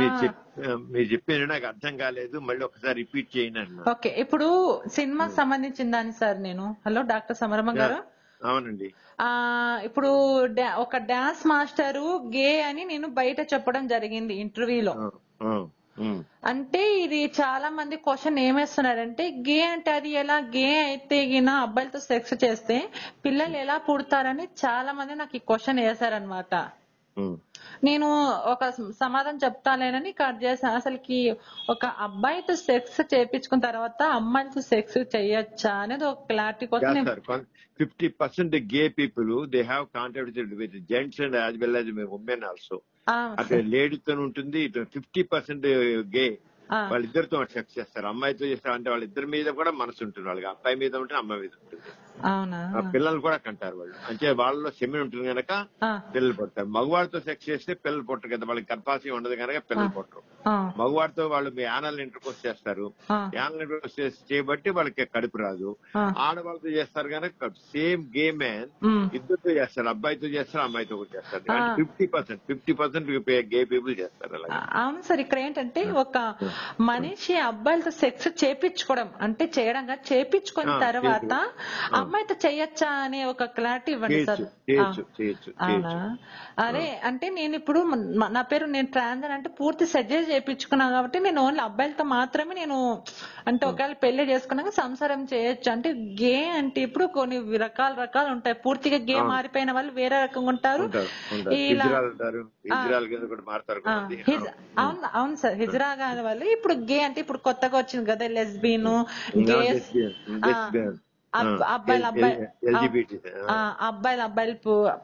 మీరు చెప్ మీరు చెప్పేది నాకు అర్థం కాలేదు మళ్ళీ ఒకసారి రిపీట్ చేయండి అన్న ఓకే ఇప్పుడు సినిమాకి సంబంధించిన దాన్ని సార్ నేను హలో డాక్టర్ సమరమ్మ గారు అవునండి ఆ ఇప్పుడు డా- ఒక డాన్స్ మాస్టరు గే అని నేను బయట చెప్పడం జరిగింది ఇంటర్వ్యూలో ఆ, ఆ, ఉమ్, అంటే ఇది చాలా మంది క్వశ్చన్ ఏమేస్తున్నారంటే గే అంటే అది ఎలా గే అయితే గిన అబ్బాయిలతో సెక్స్ చేస్తే పిల్లలు ఎలా పుడతారని చాలా మంది నాకు ఈ క్వశ్చన్ వేశారనమాట ఉమ్. నేను ఒక సమాధానం చెప్తాలేనని కట్ చేశాను అసలుకి ఒక అబ్బాయితో సెక్స్ చేపించుకున్న తర్వాత అమ్మాయిలతో సెక్స్ చేయొచ్చా అనేది ఒక క్లారిటీ కోసం నేను చేస్తారు fifty percent gay people they have contact with gents and as well as women also ఆ, అక్కడ లేడీతో ఉంటుంది ఇటు ఫిఫ్టీ పర్సెంట్ గే ఆ, వాళ్ళిద్దరితో సెక్స్ చేస్తారు అమ్మాయితో చేస్తారు అంటే వాళ్ళిద్దరి మీద కూడా మనసు ఉంటుంది వాళ్ళకి అబ్బాయి మీద ఉంటుంది అమ్మాయి మీద ఉంటుంది అవునా ఆ పిల్లలు కూడా కంటారు వాళ్ళు అంటే వాళ్ళలో సెమిన్ ఉంటుంది కనుక ఆ, పిల్లలు పుడతారు మగవాడితో సెక్స్ చేస్తే పిల్లలు పుట్టరు కదా వాళ్ళకి గర్భాశయం ఉండదు కనుక పిల్లలు పుట్టరు ఆ, మగవాడితో వాళ్ళు మీ యానల్ ఇంటర్కోర్స్ చేస్తారు ఆ, యానల్ ఇంటర్కోర్స్ చేయబట్టి వాళ్ళకి కడుపు రాదు ఆ. ఆడవాళ్ళతో చేస్తారు కనుక సేమ్ గే మ్యాన్ ఉమ్, ఇద్దరితో చేస్తారు అబ్బాయితో చేస్తారు అమ్మాయితో కూడా చేస్తారు ఆ. Fifty percent fifty percent gay people చేస్తారు అలాగే అవును సార్ ఇక్కడ ఏంటంటే ఒక మనిషి అబ్బాయిలతో సెక్స్ చేపించుకోవడం అంటే చేయడం కాదు చేపించుకున్న ఆ, తర్వాత చేయొచ్చు. అమ్మాయితో చేయొచ్చా అనే ఒక క్లారిటీ ఇవ్వండి సార్ చేయొచ్చు ఆ. చేయొచ్చు చేయొచ్చు అవునా చేయొచ్చు అరే అంటే నేను ఇప్పుడు మ- నా పేరు నేను ట్రాన్స్జెండర్ అంటే పూర్తి సర్జరీ చేయించుకున్నా కాబట్టి నేను ఓన్లీ అబ్బాయిలతో మాత్రమే నేను అంటే ఒకవేళ పెళ్లి చేసుకున్నాక సంసారం చేయొచ్చు అంటే గే అంటే ఇప్పుడు కొన్ని రకాల రకాలు ఉంటాయి పూర్తిగా గే అవును. మారిపోయిన వాళ్ళు వేరే రకంగా ఉంటారు ఉంటారు ఉంటారు ఇలా హిజ్రాలు అంటారు హిజ్రాలు కింద కూడా మారుతారు ఆ, కొంతమంది. హిజ్- అవును అవును సార్ హిజ్రా కాని వాళ్ళు ఇప్పుడు గే అంటే ఇప్పుడు కొత్తగా వచ్చింది కదా లెస్బీన్ గే Non lesbian, ఆ, lesbian. అబ్- ఆ, అబ్బాయిలు అబ్బాయి L- LGBT. ఆ, అబ్బాయిలు అబ్బాయిలు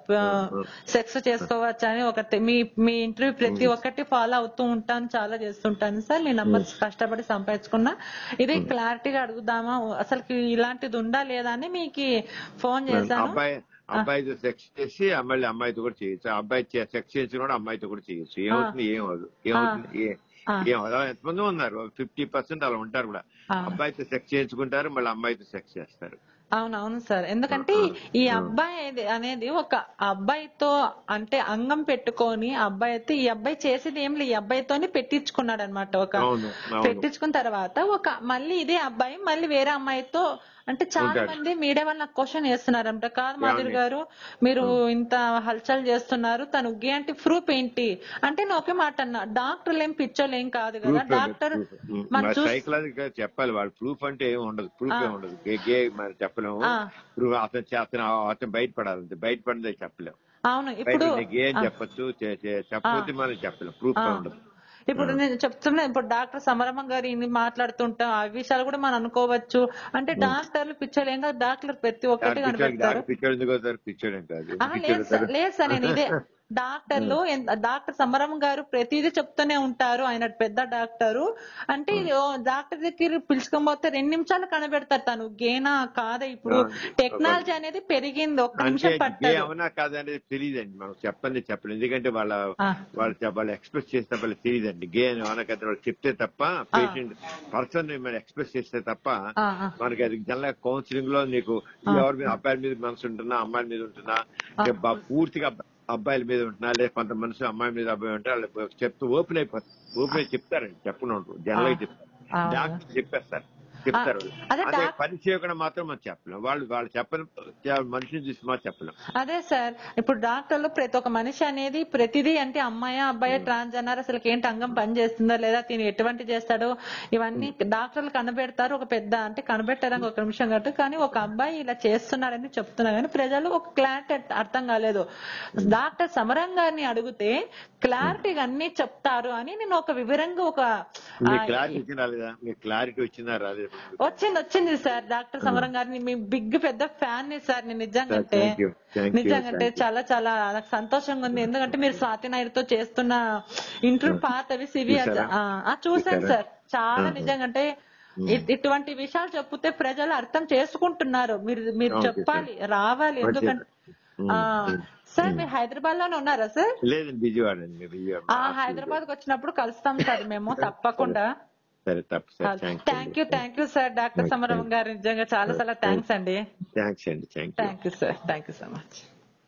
సెక్స్ చేసుకోవచ్చు అని ఒక మీ మీ ఇంటర్వ్యూ ప్రతి ఒక్కటి ఫాలో అవుతూ ఉంటాను చాలా చేస్తుంటాను సార్ మీ నంబర్ కష్టపడి సంపాదించుకున్నా ఇది క్లారిటీగా అడుగుదామా అసలు ఇలాంటిది ఉందా లేదా అని మీకు ఫోన్ చేశాను అబ్బాయి అబ్బాయితో సెక్స్ చేసి మళ్ళీ అమ్మాయితో కూడా చేయొచ్చు ఆ అబ్బాయి సెక్స్ చేసి కూడా అమ్మాయితో కూడా చేయొచ్చు ఏమవుతుంది ఏమవుతుంది ఏమవుతుంది ఏ- ఆ. ఏమవుతుంది అలా ఎంతమంది ఉన్నారు ఫిఫ్టీ పర్సెంట్ అలా ఉంటారు కూడా ఆ. అబ్బాయితో సెక్స్ చేయించుకుంటారు మళ్ళీ అమ్మాయితో సెక్స్ చేస్తారు అవునవును సార్ ఎందుకంటే ఈ అబ్బాయి అనేది- అనేది ఒక అబ్బాయితో అంటే అంగం పెట్టుకొని అబ్బాయి అయితే ఈ అబ్బాయి చేసేది ఏం లేదు ఈ అబ్బాయితోనే పెట్టించుకున్నాడు అనమాట ఒక అవును అవును పెట్టించుకున్న తర్వాత ఒక మళ్ళీ ఇదే అబ్బాయి మళ్ళీ వేరే అమ్మాయితో అంటే చాలా ఉంటాడు. మంది మీడియా వాళ్ళు నాకు క్వశ్చన్ వేస్తున్నారంట కాదు మాధురి ఏమని? గారు మీరు ఇంత హల్చల్ చేస్తున్నారు తను గే అంటే ప్రూఫ్ ఏంటి అంటే నేను ఒకే మాట అన్నా డాక్టర్లు ఏం పిచ్చోళ్ళు ఏం కాదు కదా డాక్టర్ మనం చూసి సైకలాజికల్ చెప్పాలి వాళ్ళు ప్రూఫ్ అంటే ఏమి ఉండదు ప్రూఫ్ ఆ. ఏమి ఉండదు గే గే మరి చెప్పలేము ఆ. ప్రూఫ్ అతను చేస్తున్న అతను బయటపడాలి బయటపడిందే చెప్పలేము అవును బయట ఇప్పుడు నీకు ఏం ఆ. చెప్పొచ్చు చే- చే- చెప్పకపోతే మనం చెప్పలేం ప్రూఫ్ ఆ. ఉండదు ఇప్పుడు నేను చెప్తున్నా ఇప్పుడు డాక్టర్ సమరమ్మ గారు ఇన్ని మాట్లాడుతుంటాం ఆ విషయాలు కూడా మనం అనుకోవచ్చు అంటే డాక్టర్లు పిచ్చోళ్ళు ఏం కాదు డాక్టర్ ప్రతి ఒక్కటి కనిపెడతారు పిచ్చోడు ఎందుకు అవుతారు పిచ్చోడు ఏం కాదు ఆ, పిచ్చోడు లేదు సార్ అవుతారు. లేదు సార్ నేను ఇదే డాక్టర్లు ఎంత- డాక్టర్ సమరం గారు ప్రతిదీ చెప్తూనే ఉంటారు ఆయన పెద్ద డాక్టరు అంటే ఇది ఓ డాక్టర్ దగ్గర పిలుచుకొని పోతే రెండు నిమిషాలు కనబెడతారు తను గేనా కాదా ఇప్పుడు ఆ, టెక్నాలజీ అనేది పెరిగింది ఒక్క అంటే నిమిషం గే పట్టదు అవునా కాదనేది తెలియదండి మనం చెప్పండి చెప్పలేదు ఎందుకంటే వాళ్ళ ఆ. వాళ్ళు చెప్- వాళ్ళు ఎక్స్ప్రెస్ చేస్తే వాళ్ళకి తెలియదండి గే అని అవునా కదా వాళ్ళు చెప్తే తప్ప పేషెంట్ పర్సన్ మనం ఎక్స్ప్రెస్ చేస్తే తప్ప ఆ, ఆ. మనకి అది జనరల్ కౌన్సిలింగ్ లో నీకు ఎవరి మీద అబ్బాయిల మీద మనసు ఉంటున్నా అమ్మాయిల మీద ఉంటున్నా ఇంకా బా- పూర్తిగా అబ్బ- అబ్బాయిల మీద ఉంటున్నా లేదా కొంత మనసు అమ్మాయి మీద అబ్బాయి ఉంటే వాళ్ళు చెప్తూ ఓపెన్ అయిపోతారు ఓపెన్ అయి చెప్తారండి చెప్పను జనరల్ గా చెప్తారు ఆ. డాక్టర్ చెప్పేస్తారు చెప్తారు వాళ్ళు. అదే అదే డాక్- పని చేయకుండా మాత్రం మనం చెప్పలేం వాళ్ళు వాళ్ళు చెప్పని మనిషిని చూసి మాత్రం చెప్పలేం అదే సార్ ఇప్పుడు డాక్టర్లు ప్రతి ఒక్క మనిషి అనేది ప్రతిదీ అంటే అమ్మాయి అబ్బాయి ట్రాన్స్జెండర్ అసలు ఏంటి అంగం పని చేస్తుందా లేదా తిని ఎటువంటి చేస్తాడో ఇవన్నీ డాక్టర్లు కనబెడతారు ఒక పెద్ద అంటే కనబెట్టారని ఒక నిమిషం కట్టు కానీ ఒక అబ్బాయి ఇలా చేస్తున్నాడని చెప్తున్నా కానీ ప్రజలు ఒక క్లారిటీ అర్థం కాలేదు డాక్టర్ సమరం గారిని అడిగితే క్లారిటీగా అన్ని చెప్తారు అని నేను ఒక వివరంగా ఒక మీ ఆ, క్లారిటీ వచ్చిందా లేదా మీ క్లారిటీ వచ్చిందా రాలేదు వచ్చింది వచ్చింది సార్ డాక్టర్ సమరం గారిని మీ బిగ్ పెద్ద ఫ్యాన్ ని సార్ నేను నిజంగా అంటే Thank you. Thank you. నిజంగా అంటే Thank you. చాలా చాలా నాకు సంతోషంగా ఉంది ఎందుకంటే మీరు స్వాతి నాయుడుతో చేస్తున్న ఇంటర్వ్యూ పాతవి సివి చూసారా? ఆ, ఆ, చూశాను చూసారా? సార్ చాలా ఆహా. నిజంగా అంటే ఇ- ఇటువంటి విషయాలు చెప్తే ప్రజలు అర్థం చేసుకుంటున్నారు మీరు మీరు Okay, చెప్పాలి రావాలి ఎందుకంటే ఉమ్, ఆ, ఉమ్, సార్ మీరు హైదరాబాద్ లోనే ఉన్నారా సార్ లేదండి విజయవాడ అండి విజయవాడ ఆ హైదరాబాద్ కి వచ్చినప్పుడు కలుస్తాం సార్ మేము తప్పకుండా సరే తప్పు sir thank you thank you sir doctor Thank you. సమరం గారు నిజంగా చాలా చాలా థ్యాంక్స్ అండి థ్యాంక్స్ అండి thank you thank you sir thank you so much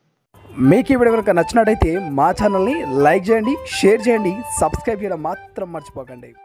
మీకు ఈ వీడియో కనుక నచ్చినట్టయితే మా ఛానల్ని లైక్ చేయండి షేర్ చేయండి సబ్స్క్రైబ్ చేయడం మాత్రం మర్చిపోకండి